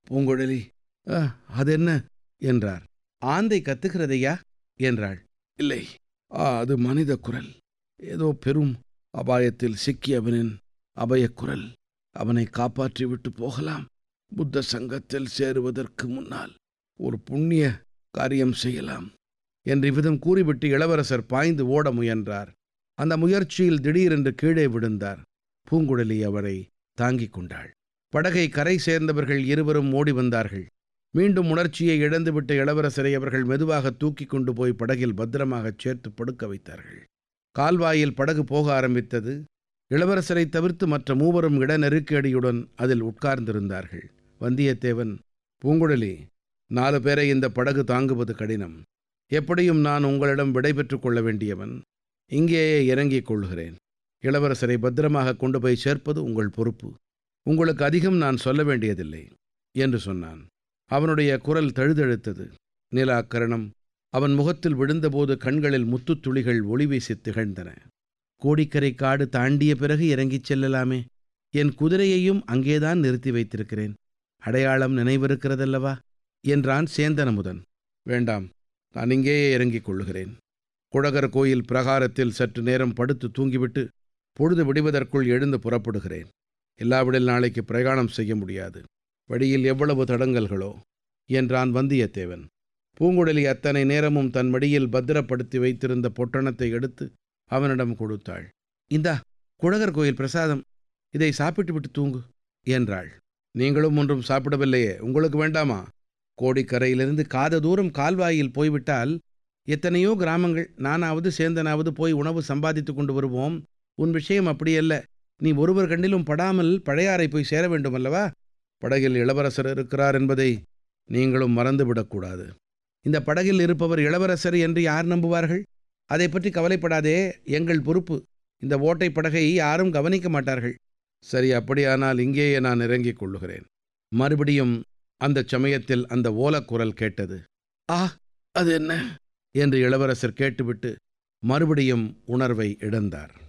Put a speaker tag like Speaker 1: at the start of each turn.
Speaker 1: பூங்குழலி "ஆ, அதென்ன என்றார் ஆந்தை கத்துகிறதையா என்றாள் இல்லை ஆ அது மனித குரல் ஏதோ பெரும் அபாயத்தில் சிக்கியவனின் அபயக்குரல் அவனை காப்பாற்றிவிட்டு போகலாம் புத்த சங்கத்தில் சேருவதற்கு முன்னால் ஒரு புண்ணிய காரியம் செய்யலாம் என்று இவ்விதம் கூறிவிட்டு இளவரசர் பாய்ந்து ஓட முயன்றார் அந்த முயற்சியில் திடீரென்று கீழே விழுந்தார் பூங்குழலி அவரை தாங்கிக் கொண்டாள் படகை கரை சேர்ந்தவர்கள் இருவரும் ஓடி வந்தார்கள் மீண்டும் உணர்ச்சியை இழந்துவிட்ட இளவரசரை அவர்கள் மெதுவாக தூக்கிக் கொண்டு போய் படகில் பத்திரமாகச் சேர்த்து படுக்க வைத்தார்கள் கால்வாயில் படகு போக ஆரம்பித்தது இளவரசரை தவிர்த்து மற்ற மூவரும் இடநெருக்கடியுடன் அதில் உட்கார்ந்திருந்தார்கள் வந்தியத்தேவன் பூங்குழலி நாலு பேரை இந்த படகு தாங்குவது கடினம் எப்படியும் நான் உங்களிடம் விடை பெற்றுக் கொள்ள வேண்டியவன் இங்கேயே இறங்கிக் கொள்கிறேன் இளவரசரை பத்திரமாக கொண்டு போய் சேர்ப்பது உங்கள் பொறுப்பு உங்களுக்கு அதிகம் நான் சொல்ல வேண்டியதில்லை என்று சொன்னான் அவனுடைய குரல் தழுதழுத்தது நிலாக்கரணம் அவன் முகத்தில் விழுந்தபோது கண்களில் முத்துத் துளிகள் ஒளி வீசித் திகழ்ந்தன கோடிக்கரை காடு தாண்டிய பிறகு இறங்கிச் செல்லலாமே என் குதிரையையும் அங்கேதான் நிறுத்தி வைத்திருக்கிறேன் அடையாளம் நினைவிருக்கிறதல்லவா என்றான் சேந்தனமுதன் வேண்டாம் நான் இங்கேயே இறங்கிக் கொள்ளுகிறேன் குழகர் கோயில் பிரகாரத்தில் சற்று நேரம் படுத்து தூங்கிவிட்டு பொழுது விடுவதற்குள் எழுந்து புறப்படுகிறேன் இல்லாவிடில் நாளைக்கு பிரயாணம் செய்ய முடியாது வழியில் எவ்வளவு தடங்கல்களோ என்றான் வந்தியத்தேவன் பூங்குழலி அத்தனை நேரமும் தன் மடியில் பத்திரப்படுத்தி வைத்திருந்த பொட்டணத்தை எடுத்து அவனிடம் கொடுத்தாள் இந்தா குழகர் கோயில் பிரசாதம் இதை சாப்பிட்டு விட்டு தூங்கு என்றாள் நீங்களும் ஒன்றும் சாப்பிடவில்லையே உங்களுக்கு வேண்டாமா கோடிக்கரையிலிருந்து காத தூரம் கால்வாயில் போய்விட்டால் எத்தனையோ கிராமங்கள் நானாவது சேந்தனாவது போய் உணவு சம்பாதித்து கொண்டு வருவோம் உன் விஷயம் அப்படியல்ல நீ ஒருவர் கண்ணிலும் படாமல் பழையாறை போய் சேர வேண்டுமல்லவா படகில் இளவரசர் இருக்கிறார் என்பதை நீங்களும் மறந்துவிடக்கூடாது இந்த படகில் இருப்பவர் இளவரசர் என்று யார் நம்புவார்கள் அதை பற்றி கவலைப்படாதே எங்கள் பொறுப்பு இந்த ஓட்டை படகை யாரும் கவனிக்க மாட்டார்கள் சரி அப்படியானால் இங்கேயே நான் இறங்கிக் கொள்ளுகிறேன் மறுபடியும் அந்த சமயத்தில் அந்த ஓலக்குரல் கேட்டது ஆ அது என்ன என்று இளவரசர் கேட்டுவிட்டு மறுபடியும் உணர்வை இழந்தார்